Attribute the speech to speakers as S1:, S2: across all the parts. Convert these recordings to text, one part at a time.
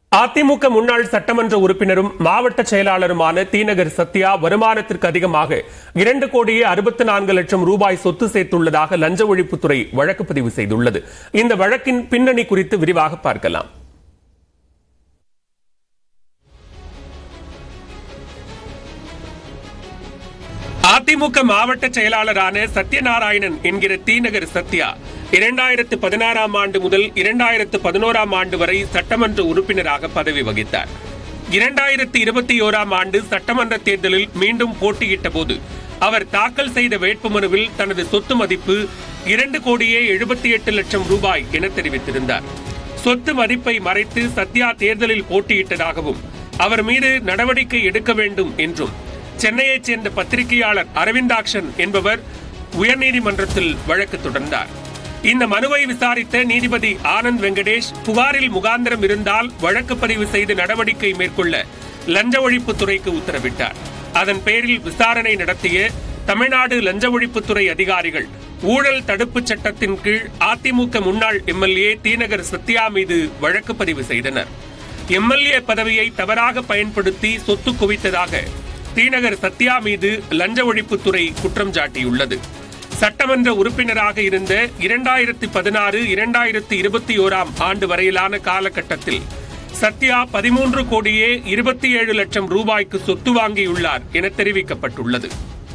S1: அதிமுக முன்னாள் சட்டமன்ற உறுப்பினரும் மாவட்ட செயலாளருமான தீநகர் சத்யா வருமானத்திற்கு அதிகமாக இரண்டு கோடியே அறுபத்தி நான்கு லட்சம் ரூபாய் சொத்து சேர்த்துள்ளதாக லஞ்ச ஒழிப்புத்துறை வழக்கு பதிவு செய்துள்ளது இந்த வழக்கின் பின்னணி குறித்து விரிவாக பார்க்கலாம் அதிமுக மாவட்ட செயலாளரான சத்யநாராயணன் என்கிற தீநகர் சத்யா இரண்டாயிரத்து பதினாறாம் ஆண்டு முதல் இரண்டாயிரத்து பதினோராம் ஆண்டு வரை சட்டமன்ற உறுப்பினராக பதவி வகித்தார் இரண்டாயிரத்து இருபத்தி ஓராம் ஆண்டு சட்டமன்ற தேர்தலில் மீண்டும் போட்டியிட்ட போது அவர் தாக்கல் செய்த வேட்புமனுவில் தனது சொத்து மதிப்பு இரண்டு கோடியே எழுபத்தி எட்டு லட்சம் ரூபாய் என தெரிவித்திருந்தார் சொத்து மதிப்பை மறைத்து சத்யா தேர்தலில் போட்டியிட்டதாகவும் அவர் மீது நடவடிக்கை எடுக்க வேண்டும் என்றும் சென்னையைச் சேர்ந்த பத்திரிகையாளர் அரவிந்தாக்ஷன் என்பவர் உயர்நீதிமன்றத்தில் வழக்கு தொடர்ந்தார் இந்த மனுவை விசாரித்த நீதிபதி ஆனந்த் வெங்கடேஷ் புகாரில் முகாந்திரம் இருந்தால் வழக்கு பதிவு செய்து நடவடிக்கை மேற்கொள்ள லஞ்ச ஒழிப்புத்துறைக்கு உத்தரவிட்டார் அதன் பேரில் விசாரணை நடத்திய தமிழ்நாடு லஞ்ச ஒழிப்புத்துறை அதிகாரிகள் ஊழல் தடுப்புச் சட்டத்தின் கீழ் அதிமுக முன்னாள் எம்எல்ஏ தீநகர் சத்யா மீது வழக்கு பதிவு செய்தனர் எம்எல்ஏ பதவியை தவறாக பயன்படுத்தி சொத்து குவித்ததாக தீநகர் சத்யா மீது லஞ்ச ஒழிப்புத்துறை குற்றம் சாட்டியுள்ளது சட்டமன்ற உறுப்பினராக இருந்த இரண்டாயிரத்தி பதினாறு இரண்டாயிரத்தி இருபத்தி ஓராம் ஆண்டு வரையிலான காலகட்டத்தில் சத்யா பதிமூன்று கோடியே இருபத்தி ஏழு லட்சம் ரூபாய்க்கு சொத்து வாங்கியுள்ளார் என தெரிவிக்கப்பட்டுள்ளது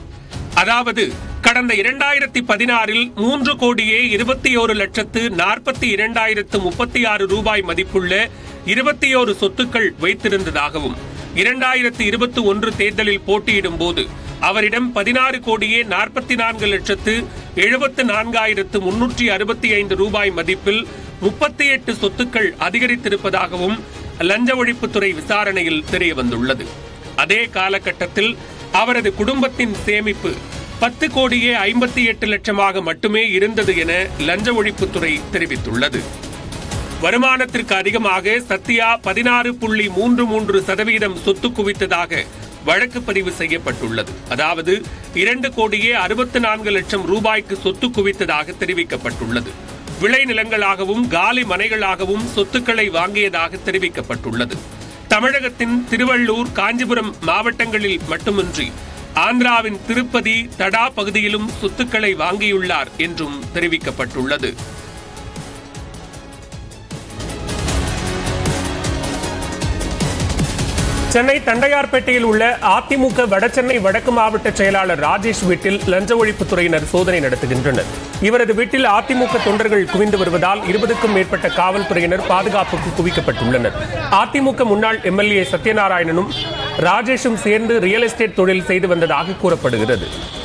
S1: அதாவது கடந்த இரண்டாயிரத்தி பதினாறில் மூன்று கோடியே இருபத்தி ஓரு லட்சத்து நாற்பத்தி இரண்டாயிரத்து முப்பத்தி ஆறு ரூபாய் மதிப்புள்ள இருபத்தி ஓரு சொத்துக்கள் வைத்திருந்ததாகவும் இரண்டாயிரத்தி இருபத்தி ஒன்று தேர்தலில் போட்டியிடும் போது அவரிடம் பதினாறு கோடியே நாற்பத்தி நான்கு லட்சத்து எழுபத்து நான்காயிரத்து முன்னூற்றி அறுபத்தி ஐந்து ரூபாய் மதிப்பில் முப்பத்தி எட்டு சொத்துக்கள் அதிகரித்திருப்பதாகவும் லஞ்ச ஒழிப்புத்துறை விசாரணையில் தெரிய வந்துள்ளது அதே காலகட்டத்தில் அவரது குடும்பத்தின் சேமிப்பு பத்து கோடியே ஐம்பத்தி எட்டு லட்சமாக மட்டுமே இருந்தது என லஞ்ச ஒழிப்புத்துறை தெரிவித்துள்ளது வருமானத்திற்கு அதிகமாக சத்யா பதினாறு புள்ளி மூன்று மூன்று சதவீதம் சொத்து குவித்ததாக வழக்கு பதிவு செய்யப்பட்டுள்ளது அதாவது இரண்டு கோடியே அறுபத்தி நான்கு லட்சம் ரூபாய்க்கு சொத்து குவித்ததாக தெரிவிக்கப்பட்டுள்ளது விளைநிலங்களாகவும் காலி மனைகளாகவும் சொத்துக்களை வாங்கியதாக தெரிவிக்கப்பட்டுள்ளது தமிழகத்தின் திருவள்ளூர் காஞ்சிபுரம் மாவட்டங்களில் மட்டுமின்றி ஆந்திராவின் திருப்பதி தடா பகுதியிலும் சொத்துக்களை வாங்கியுள்ளார் என்றும் தெரிவிக்கப்பட்டுள்ளது சென்னை தண்டையார்பேட்டையில் உள்ள அதிமுக வடசென்னை வடக்கு மாவட்ட செயலாளர் ராஜேஷ் வீட்டில் லஞ்ச ஒழிப்புத்துறையினர் சோதனை நடத்துகின்றனர் இவரது வீட்டில் அதிமுக தொண்டர்கள் குவிந்து வருவதால் இருபதுக்கும் மேற்பட்ட காவல்துறையினர் பாதுகாப்புக்கு குவிக்கப்பட்டுள்ளனர் அதிமுக முன்னாள் எம்எல்ஏ சத்யநாராயணனும் ராஜேஷும் சேர்ந்து ரியல் எஸ்டேட் தொழில் செய்து வந்ததாக கூறப்படுகிறது